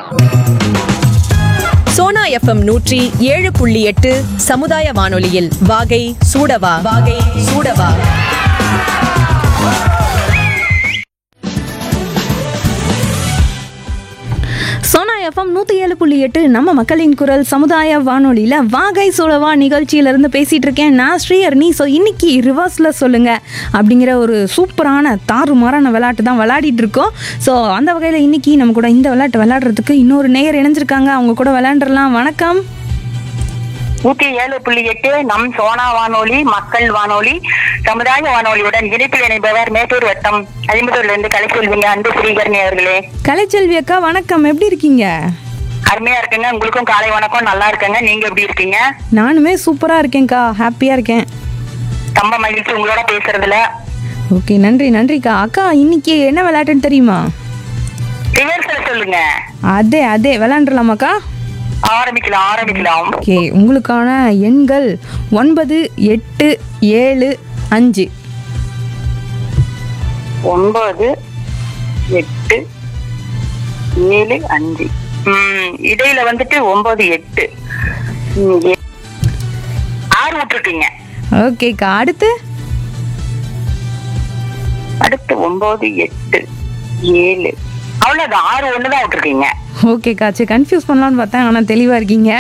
Sona FM நூற்றி ஏழு புள்ளி எட்டு சமுதாய வானொலியில் வாகை சூடவா வாகை சூடவா சோனா எஃப்எம் நூற்றி ஏழு புள்ளி எட்டு நம்ம மக்களின் குரல் சமுதாய வானொலியில் வாகை சோழவா நிகழ்ச்சியிலேருந்து பேசிகிட்டு இருக்கேன் நான் ஸ்ரீஹர்னி ஸோ இன்னைக்கு ரிவர்ஸில் சொல்லுங்க அப்படிங்கிற ஒரு சூப்பரான தாறுமாறான விளையாட்டு தான் விளையாடிட்டு இருக்கோம் ஸோ அந்த வகையில் இன்னைக்கு நம்ம கூட இந்த விளையாட்டு விளையாடுறதுக்கு இன்னொரு நேயர் இணைஞ்சிருக்காங்க அவங்க கூட விளையாண்டுறலாம் வணக்கம் நூத்தி ஏழு புள்ளி எட்டு நம் சோனா வானொலி மக்கள் வானொலி சமுதாய வானொலியுடன் இணைப்பில் இணைப்பவர் மேட்டூர் வட்டம் அழிமுதூர்ல இருந்து கலைச்செல்விங்க அன்பு ஸ்ரீகரணி அவர்களே கலைச்செல்வி அக்கா வணக்கம் எப்படி இருக்கீங்க அருமையா இருக்குங்க உங்களுக்கும் காலை வணக்கம் நல்லா இருக்குங்க நீங்க எப்படி இருக்கீங்க நானுமே சூப்பராக இருக்கேன்க்கா ஹாப்பியாக இருக்கேன் ரொம்ப மகிழ்ச்சி உங்களோட பேசுறதுல ஓகே நன்றி நன்றிக்கா அக்கா இன்னைக்கு என்ன விளையாட்டுன்னு தெரியுமா ரிவர்ஸ்ல சொல்லுங்க அதே அதே விளையாண்டுலாமாக்கா ஆரம்பிக்கலாம் ஆரம்பிக்கலாம் ஓகே உங்களுக்கான எண்கள் ஒன்பது எட்டு ஏழு அஞ்சு ஒன்பது எட்டு ஏழு அஞ்சு ம், இடையில வந்துட்டு ஒன்பது எட்டு ம், எ- ஆறு விட்டுருக்கீங்க ஓகேக்கா அடுத்து அடுத்து ஒன்பது எட்டு ஏழு அவ்வளவுதான் ஆறு ஒண்ணுதான் விட்டுருக்கீங்க ஓகேக்கா சரி கன்ஃபியூஸ் பண்ணலான்னு பார்த்தேன் ஆனால் தெளிவாக இருக்கீங்க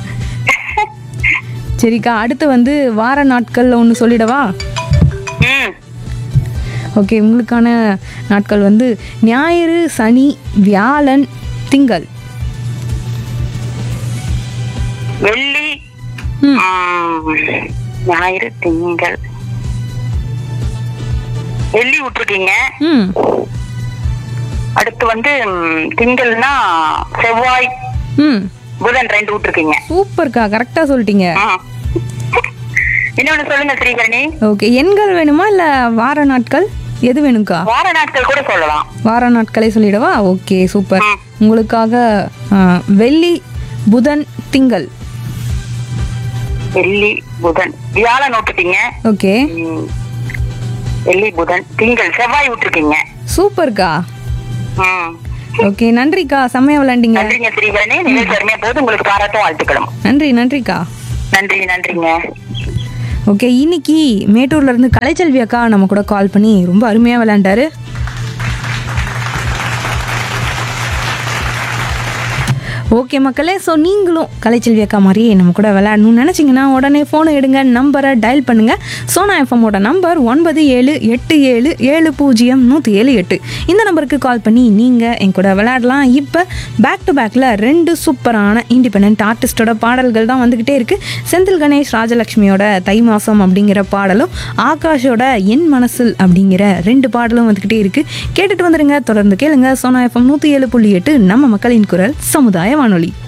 சரிக்கா அடுத்து வந்து வார நாட்கள் ஒன்று சொல்லிடவா ம் ஓகே உங்களுக்கான நாட்கள் வந்து ஞாயிறு சனி வியாழன் திங்கள் வெள்ளி ம். ம், ஞாயிறு திங்கள் வெள்ளி விட்டுருக்கீங்க ம் அடுத்து வந்து ம், திங்கள்னா செவ்வாய் ம் புதன் ரெண்டு விட்டுருக்கீங்க சூப்பர்க்கா கரெக்டாக சொல்லிட்டீங்க ம். இன்னொன்னு சொல்லுங்க ஸ்ரீகரணி ஓகே எண்கள் வேணுமா இல்லை வார நாட்கள் எது வேணும்க்கா வார நாட்கள் கூட சொல்லலாம் வார நாட்களே சொல்லிடவா ஓகே சூப்பர் ம். உங்களுக்காக ஆ, வெள்ளி புதன் திங்கள் வெள்ளி புதன் வியாழன் விட்டுட்டீங்க ஓகே ம். வெள்ளி புதன் திங்கள் செவ்வாய் விட்டுருக்கீங்க சூப்பர்க்கா ம். ஓகே நன்றிக்கா செம்மையா விளையாண்டீங்க நன்றிங்க ஸ்ரீகரணி நிகழ்ச்சி அருமையா போது உங்களுக்கு பாராட்டும் வாழ்த்துக்களும் நன்றி நன்றிக்கா நன்றி நன்றிங்க ஓகே இன்னைக்கு மேட்டூர்ல இருந்து கலைச்செல்வி அக்கா நம்ம கூட கால் பண்ணி ரொம்ப அருமையா விளையாண்டாரு ஓகே மக்களே ஸோ நீங்களும் கலைச்செல்வி அக்கா மாதிரியே நம்ம கூட விளையாடணும்னு நினச்சிங்கன்னா உடனே ஃபோனை எடுங்க நம்பரை டயல் பண்ணுங்க சோனா எஃப்எம்மோட நம்பர் ஒன்பது ஏழு எட்டு ஏழு ஏழு பூஜ்ஜியம் நூற்றி ஏழு எட்டு இந்த நம்பருக்கு கால் பண்ணி நீங்கள் என் கூட விளையாடலாம் இப்போ பேக் டு பேக்கில் ரெண்டு சூப்பரான இண்டிபெண்ட் ஆர்டிஸ்டோட பாடல்கள் தான் வந்துக்கிட்டே இருக்குது செந்தில் கணேஷ் ராஜலக்ஷ்மியோட தை மாதம் அப்படிங்கிற பாடலும் ஆகாஷோட என் மனசில் அப்படிங்கிற ரெண்டு பாடலும் வந்துக்கிட்டே இருக்குது கேட்டுட்டு வந்துடுங்க தொடர்ந்து கேளுங்க சோனா எஃப்எம் நூற்றி ஏழு புள்ளி எட்டு நம்ம மக்களின் குரல் சமுதாய வானொலி